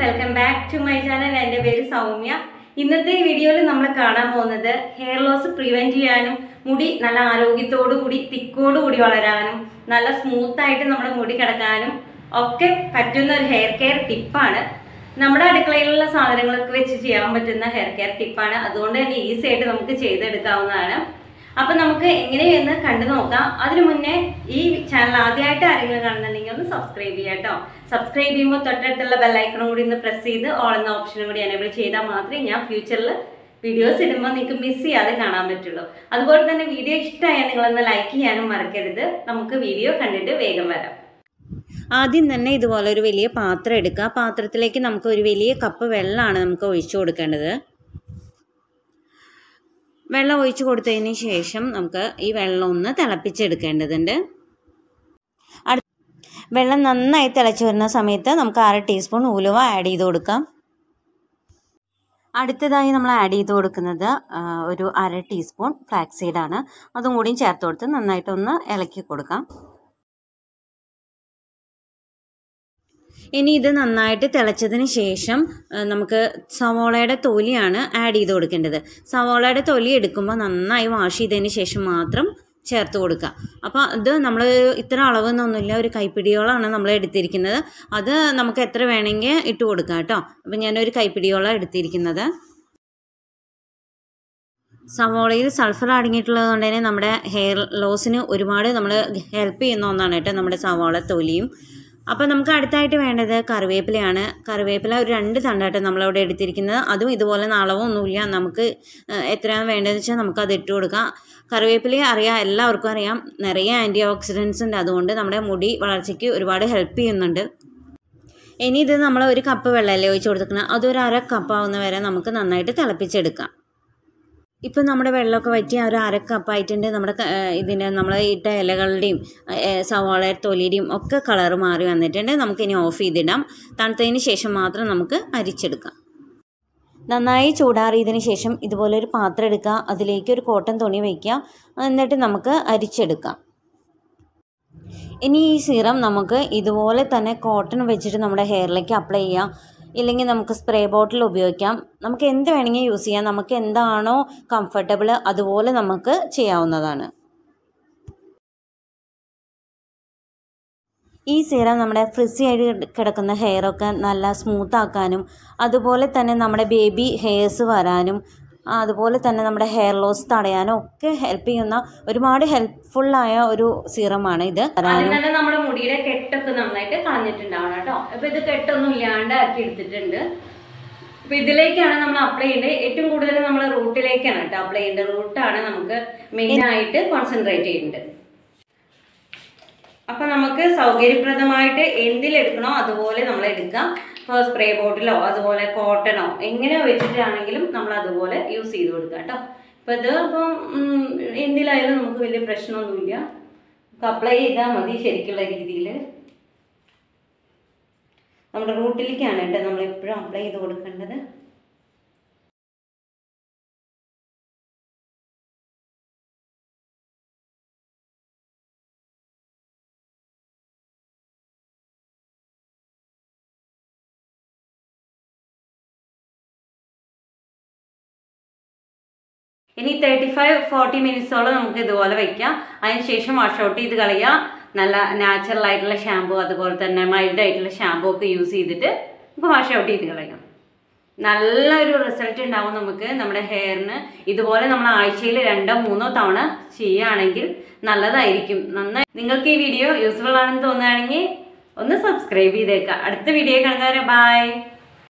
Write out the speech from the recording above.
welcome back to my channel എൻ്റെ പേര് സൗമ്യ ഇന്നത്തെ വീഡിയോയിൽ നമ്മൾ കാണാൻ പോകുന്നത് ഹെയർ ലോസ് പ്രിവെന്റ് ചെയ്യാനും മുടി നല്ല ആരോഗ്യത്തോടു കൂടി തിക്കോടു കൂടി വളരാനും നല്ല സ്മൂത്ത് ആയിട്ട് നമ്മുടെ മുടി കിടക്കാനും ഒക്കെ പറ്റുന്ന ഒരു ഹെയർ കെയർ ടിപ്പാണ് നമ്മുടെ അടുക്കളയിലുള്ള സാധനങ്ങളൊക്കെ വെച്ച് ചെയ്യാൻ പറ്റുന്ന ഹെയർ കെയർ ടിപ്പാണ് അതുകൊണ്ട് തന്നെ ഈസി ആയിട്ട് നമുക്ക് ചെയ്തെടുക്കാവുന്നതാണ് അപ്പൊ നമുക്ക് എങ്ങനെയെന്ന് കണ്ടു നോക്കാം അതിനു മുന്നേ ഈ ചാനൽ ആദ്യമായിട്ട് ആരെങ്കിലും കാണുന്നുണ്ടെങ്കിൽ ഒന്ന് സബ്സ്ക്രൈബ് ചെയ്യാം കേട്ടോ സബ്സ്ക്രൈബ് ചെയ്യുമ്പോൾ തൊട്ടടുത്തുള്ള ബെല്ലൈക്കണും കൂടി ഒന്ന് പ്രസ് ചെയ്ത് ഓൾ എന്ന ഓപ്ഷനും കൂടി എനേബിൾ ചെയ്താൽ മാത്രമേ ഞാൻ ഫ്യൂച്ചറിൽ വീഡിയോസ് ഇടുമ്പോൾ നിങ്ങൾക്ക് മിസ് ചെയ്യാതെ കാണാൻ പറ്റുള്ളൂ അതുപോലെ തന്നെ വീഡിയോ ഇഷ്ടമായാൽ നിങ്ങളൊന്ന് ലൈക്ക് ചെയ്യാനും മറക്കരുത് നമുക്ക് വീഡിയോ കണ്ടിട്ട് വേഗം വരാം ആദ്യം തന്നെ ഇതുപോലെ ഒരു വലിയ പാത്രം എടുക്കുക പാത്രത്തിലേക്ക് നമുക്ക് ഒരു വലിയ കപ്പ് വെള്ളമാണ് നമുക്ക് ഒഴിച്ചു കൊടുക്കേണ്ടത് വെള്ളം ഒഴിച്ചു കൊടുത്തതിന് ശേഷം നമുക്ക് ഈ വെള്ളം ഒന്ന് തിളപ്പിച്ചെടുക്കേണ്ടതുണ്ട് അടു വെള്ളം നന്നായി തിളച്ച് വരുന്ന സമയത്ത് നമുക്ക് അര ടീസ്പൂൺ ഉലുവ ആഡ് ചെയ്ത് കൊടുക്കാം അടുത്തതായി നമ്മൾ ആഡ് ചെയ്ത് കൊടുക്കുന്നത് ആ, ഒരു അര ടീസ്പൂൺ ഫ്ലാക്സ് സീഡാണ് അതും കൂടിയും ചേർത്ത് കൊടുത്ത് നന്നായിട്ടൊന്ന് ഇളക്കി കൊടുക്കാം ഇനി ഇത് നന്നായിട്ട് തിളച്ചതിന് ശേഷം ആ, നമുക്ക് സവോളയുടെ തൊലിയാണ് ആഡ് ചെയ്ത് കൊടുക്കേണ്ടത് സവോളയുടെ തൊലി എടുക്കുമ്പോൾ നന്നായി വാഷ് ചെയ്തതിന് ശേഷം മാത്രം ചേർത്ത് കൊടുക്കുക അപ്പോൾ ഇത് നമ്മൾ ഇത്ര അളവെന്നൊന്നുമില്ല ഒരു കൈപ്പിടിയോളമാണ് നമ്മൾ എടുത്തിരിക്കുന്നത് അത് നമുക്ക് എത്ര വേണമെങ്കിൽ ഇട്ട് കൊടുക്കാം കേട്ടോ അപ്പോൾ ഞാനൊരു കൈപ്പിടിയോളം എടുത്തിരിക്കുന്നത് സവോളയിൽ സൾഫർ അടങ്ങിയിട്ടുള്ളത് കൊണ്ട് തന്നെ നമ്മുടെ ഹെയർ ലോസിന് ഒരുപാട് നമ്മൾ ഹെൽപ്പ് ചെയ്യുന്ന ഒന്നാണ് കേട്ടോ നമ്മുടെ സവോള തൊലിയും അപ്പോൾ നമുക്ക് അടുത്തായിട്ട് വേണ്ടത് കറിവേപ്പിലയാണ് കറിവേപ്പില ഒരു രണ്ട് തണ്ടായിട്ട് നമ്മളവിടെ എടുത്തിരിക്കുന്നത് അതും ഇതുപോലെ നാളവൊന്നുമില്ല നമുക്ക് ഏഹ്, എത്രയാണ് വേണ്ടതെന്ന് വെച്ചാൽ നമുക്ക് അത് ഇട്ട് കൊടുക്കാം കറിവേപ്പില അറിയാം എല്ലാവർക്കും അറിയാം നിറയെ ആൻറ്റി ഓക്സിഡൻസ് ഉണ്ട് അതുകൊണ്ട് നമ്മുടെ മുടി വളർച്ചയ്ക്ക് ഒരുപാട് ഹെൽപ്പ് ചെയ്യുന്നുണ്ട് ഇനി ഇത് നമ്മൾ ഒരു കപ്പ് വെള്ളമല്ലേ ഒഴിച്ച് കൊടുക്കുന്നത് അതൊരു അര കപ്പാവുന്ന വരെ നമുക്ക് നന്നായിട്ട് തിളപ്പിച്ചെടുക്കാം ഇപ്പം നമ്മുടെ വെള്ളമൊക്കെ വറ്റി ആ ഒരു അര കപ്പായിട്ടുണ്ട് നമ്മുടെ ക- ഏഹ് ഇതിൻ്റെ നമ്മൾ ഇട്ട ഇലകളുടെയും ഏഹ് സവാള തൊലിയുടെയും ഒക്കെ കളർ മാറി വന്നിട്ടുണ്ട് നമുക്കിനി ഓഫ് ചെയ്തിടാം തണുത്തതിന് ശേഷം മാത്രം നമുക്ക് അരിച്ചെടുക്കാം നന്നായി ചൂടാറിയതിന് ശേഷം ഇതുപോലെ ഒരു പാത്രം എടുക്കുക അതിലേക്ക് ഒരു കോട്ടൺ തുണി വയ്ക്കുക എന്നിട്ട് നമുക്ക് അരിച്ചെടുക്കാം ഇനി ഈ സീറം നമുക്ക് ഇതുപോലെ തന്നെ കോട്ടൺ വെച്ചിട്ട് നമ്മുടെ ഹെയറിലേക്ക് അപ്ലൈ ചെയ്യാം ഇല്ലെങ്കിൽ നമുക്ക് സ്പ്രേ ബോട്ടിൽ ഉപയോഗിക്കാം നമുക്ക് എന്ത് വേണമെങ്കിൽ യൂസ് ചെയ്യാം നമുക്ക് എന്താണോ കംഫർട്ടബിൾ അതുപോലെ നമുക്ക് ചെയ്യാവുന്നതാണ് ഈ സീറം നമ്മുടെ ഫ്രിസി ആയിട്ട് കിടക്കുന്ന ഹെയറൊക്കെ നല്ല സ്മൂത്ത് ആക്കാനും അതുപോലെ തന്നെ നമ്മുടെ ബേബി ഹെയർസ് വരാനും ആ, അതുപോലെ തന്നെ നമ്മുടെ ഹെയർ ലോസ് തടയാനും ഒക്കെ ഹെൽപ്പ് ചെയ്യുന്ന ഒരുപാട് ഹെൽപ്ഫുള്ളായ ഒരു സീറമാണ് ഇത് ആദ്യം തന്നെ നമ്മുടെ മുടിയുടെ കെട്ടൊക്കെ നന്നായിട്ട് കളഞ്ഞിട്ടുണ്ടാവണം കേട്ടോ അപ്പൊ ഇത് കെട്ടൊന്നും ഇല്ലാണ്ട് ആക്കി എടുത്തിട്ടുണ്ട് അപ്പൊ ഇതിലേക്കാണ് നമ്മൾ അപ്ലൈ ചെയ്യേണ്ടത് ഏറ്റവും കൂടുതൽ നമ്മൾ റൂട്ടിലേക്കാണ് കേട്ടോ അപ്ലൈ ചെയ്യേണ്ടത് റൂട്ടാണ് നമുക്ക് മെയിൻ ആയിട്ട് കോൺസെൻട്രേറ്റ് ചെയ്യേണ്ടത് അപ്പൊ നമുക്ക് സൗകര്യപ്രദമായിട്ട് എന്തിലെടുക്കണോ അതുപോലെ നമ്മൾ എടുക്കാം ഇപ്പോൾ സ്പ്രേ ബോട്ടിലോ അതുപോലെ കോട്ടണോ എങ്ങനെ വെച്ചിട്ടാണെങ്കിലും നമ്മൾ അതുപോലെ യൂസ് ചെയ്ത് കൊടുക്കാം കേട്ടോ ഇപ്പൊ ഇത് ഇപ്പം ഉം, എന്തിലായാലും നമുക്ക് വലിയ പ്രശ്നമൊന്നുമില്ല നമുക്ക് അപ്ലൈ ചെയ്താൽ മതി ശരിക്കുള്ള രീതിയിൽ നമ്മുടെ റൂട്ടിലേക്കാണ് കേട്ടോ നമ്മൾ എപ്പോഴും അപ്ലൈ ചെയ്ത് കൊടുക്കേണ്ടത് ഇനി തേർട്ടി ഫൈവ് ഫോർട്ടി മിനിറ്റ്സോളം നമുക്ക് ഇതുപോലെ വെക്കാം അതിനുശേഷം വാഷ് ഔട്ട് ചെയ്ത് കളയുക നല്ല നാച്ചുറൽ ആയിട്ടുള്ള ഷാമ്പു അതുപോലെ തന്നെ മൈൽഡ് ആയിട്ടുള്ള ഷാമ്പു ഒക്കെ യൂസ് ചെയ്തിട്ട് നമുക്ക് വാഷ് ഔട്ട് ചെയ്ത് കളയാം നല്ലൊരു റിസൾട്ട് ഉണ്ടാവും നമുക്ക് നമ്മുടെ ഹെയറിന് ഇതുപോലെ നമ്മൾ ആഴ്ചയിൽ രണ്ടോ മൂന്നോ തവണ ചെയ്യുകയാണെങ്കിൽ നല്ലതായിരിക്കും നന്നായി നിങ്ങൾക്ക് ഈ വീഡിയോ യൂസ്ഫുൾ ആണെന്ന് തോന്നുകയാണെങ്കിൽ ഒന്ന് സബ്സ്ക്രൈബ് ചെയ്തേക്കാം അടുത്ത വീഡിയോ കാണുന്നവരെ ബൈ